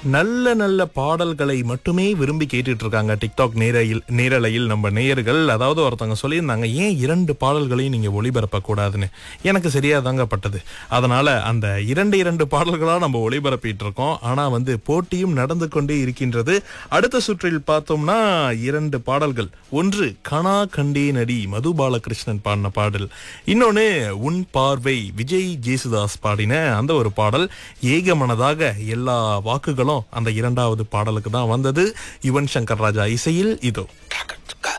நல்ல நல்ல பாடல்களை மட்டுமே விரும்பி கேட்டுட்டு இருக்காங்க டிக்டாக் நேரையில் நேரலையில் நம்ம நேயர்கள் அதாவது ஒருத்தவங்க சொல்லியிருந்தாங்க ஏன் இரண்டு பாடல்களையும் நீங்க ஒளிபரப்ப கூடாதுன்னு எனக்கு சரியா தாங்க பட்டது அதனால அந்த இரண்டு இரண்டு பாடல்களா நம்ம ஒளிபரப்பிட்டு இருக்கோம் ஆனா வந்து போட்டியும் நடந்து கொண்டே இருக்கின்றது அடுத்த சுற்றில் பார்த்தோம்னா இரண்டு பாடல்கள் ஒன்று கனா கண்டே நடி மது பாலகிருஷ்ணன் பாடின பாடல் இன்னொன்னு உன் பார்வை விஜய் ஜேசுதாஸ் பாடின அந்த ஒரு பாடல் ஏகமனதாக எல்லா வாக்குகளும் அந்த இரண்டாவது பாடலுக்கு தான் வந்தது யுவன் சங்கர் ராஜா இசையில் இதோ